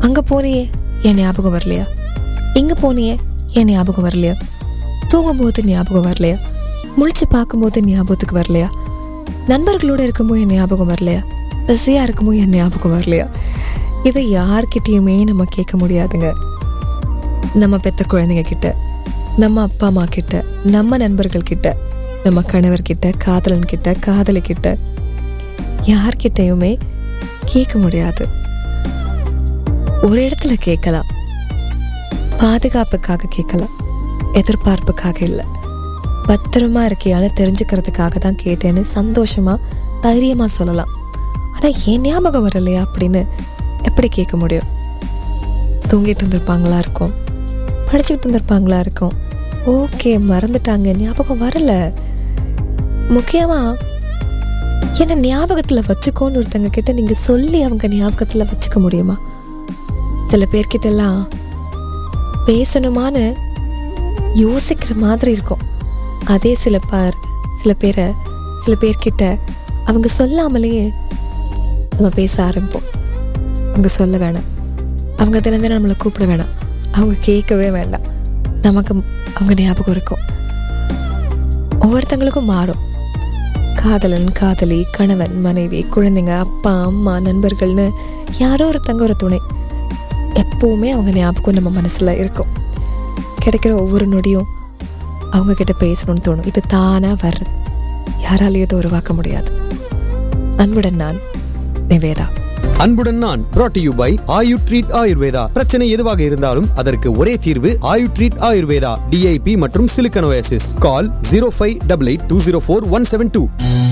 அங்க போனியே என் ஞாபகம் வரலையா இங்க போனியே என் ஞாபகம் வரலையா தூங்கும்போது ஞாபகம் வரலையா முழிச்சு பார்க்கும்போது ஞாபகத்துக்கு வரலையா நண்பர்களோட இருக்கும்போது என் ஞாபகம் வரலையா பிஸியா இருக்கும்போது என் ஞாபகம் வரலையா இதை யார்கிட்டயுமே நம்ம கேட்க முடியாதுங்க நம்ம பெத்த குழந்தைங்க கிட்ட நம்ம அப்பா அம்மா கிட்ட நம்ம நண்பர்கள் கிட்ட நம்ம கணவர் கிட்ட காதலன் கிட்ட காதலி கிட்ட யார்கிட்டயுமே கேட்க முடியாது ஒரு இடத்துல கேட்கலாம் பாதுகாப்புக்காக கேட்கலாம் எதிர்பார்ப்புக்காக இல்லை பத்திரமா இருக்கியான்னு தெரிஞ்சுக்கிறதுக்காக தான் கேட்டேன்னு சந்தோஷமா தைரியமா சொல்லலாம் ஆனா என் ஞாபகம் வரலையா அப்படின்னு எப்படி கேட்க முடியும் தூங்கிட்டு இருந்திருப்பாங்களா இருக்கும் படிச்சுட்டு இருந்திருப்பாங்களா இருக்கும் ஓகே மறந்துட்டாங்க ஞாபகம் வரல முக்கியமா என்ன ஞாபகத்துல வச்சுக்கோன்னு ஒருத்தங்க கிட்ட நீங்க சொல்லி அவங்க ஞாபகத்துல வச்சுக்க முடியுமா சில பேர்கிட்ட எல்லாம் பேசணுமான்னு யோசிக்கிற மாதிரி இருக்கும் அதே சில பேர் சில பேரை சில பேர்கிட்ட அவங்க சொல்லாமலேயே நம்ம பேச ஆரம்பிப்போம் அவங்க சொல்ல வேணாம் அவங்க தினம் தினம் நம்மளை கூப்பிட வேணாம் அவங்க கேட்கவே வேண்டாம் நமக்கு அவங்க ஞாபகம் இருக்கும் ஒவ்வொருத்தங்களுக்கும் மாறும் காதலன் காதலி கணவன் மனைவி குழந்தைங்க அப்பா அம்மா நண்பர்கள்னு யாரோ ஒருத்தங்க ஒரு துணை எப்பவுமே அவங்க ஞாபகம் நம்ம மனசுல இருக்கும் கிடைக்கிற ஒவ்வொரு நொடியும் அவங்க கிட்ட பேசணும்னு தோணும் இது தானா வர்றது யாராலையும் இதை உருவாக்க முடியாது அன்புடன் நான் நிவேதா அன்புடன் நான் brought to you by Ayu treat Ayurveda பிரச்சனை எதுவாக இருந்தாலும் அதற்கு ஒரே தீர்வு ஆயு ட்ரீட் ஆயுர்வேதா டிஐபி மற்றும் சிலிக்கனோசிஸ் call zero five double eight two zero four one seven two